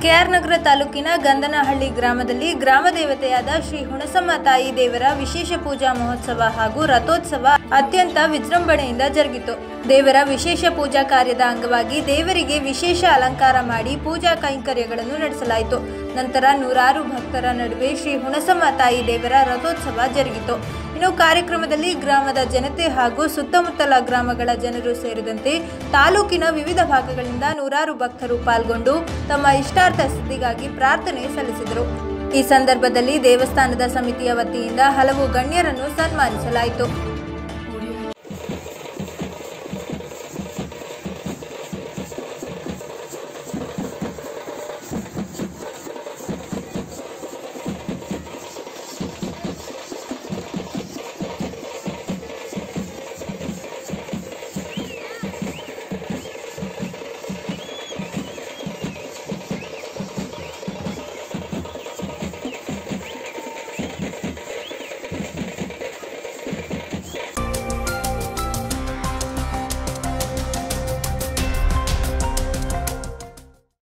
K R ನಗರ ತಾಲೂಕಿನ ಗಂಧನಹಳ್ಳಿ ಗ್ರಾಮದಲ್ಲಿ ಗ್ರಾಮ ದೇವತೆಯಾದ ಶ್ರೀ ಹುಣಸಮ್ಮ ತಾಯಿ ದೇವರ ವಿಶೇಷ ಪೂಜಾ ಮಹೋತ್ಸವ ಹಾಗೂ ರಥೋತ್ಸವ ಅತ್ಯಂತ ವಿಜೃಂಭಣೆಯಿಂದ ಜರುಗಿತು ದೇವರ ವಿಶೇಷ ಪೂಜಾ ಕಾರ್ಯದ ಅಂಗವಾಗಿ ದೇವರಿಗೆ ವಿಶೇಷ ಅಲಂಕಾರ ಮಾಡಿ ಪೂಜಾ ಕೈಂಕರ್ಯಗಳನ್ನು ನಡೆಸಲಾಯಿತು ನಂತರ ನೂರಾರು ಭಕ್ತರ ನಡುವೆ ಶ್ರೀ ಹುಣಸಮ್ಮ ತಾಯಿ ದೇವರ ರಥೋತ್ಸವ ಜರುಗಿತು ಇನ್ನು ಕಾರ್ಯಕ್ರಮದಲ್ಲಿ ಗ್ರಾಮದ ಜನತೆ ಹಾಗೂ ಸುತ್ತಮುತ್ತಲ ಗ್ರಾಮಗಳ ಜನರು ಸೇರಿದಂತೆ ತಾಲೂಕಿನ ವಿವಿಧ ಭಾಗಗಳಿಂದ ನೂರಾರು ಭಕ್ತರು ಪಾಲ್ಗೊಂಡು ತಮ್ಮ ಇಷ್ಟಾರ್ಥ ಸಿದ್ಧಿಗಾಗಿ ಪ್ರಾರ್ಥನೆ ಸಲ್ಲಿಸಿದರು ಈ ಸಂದರ್ಭದಲ್ಲಿ ದೇವಸ್ಥಾನದ ಸಮಿತಿಯ ವತಿಯಿಂದ ಹಲವು ಗಣ್ಯರನ್ನು ಸನ್ಮಾನಿಸಲಾಯಿತು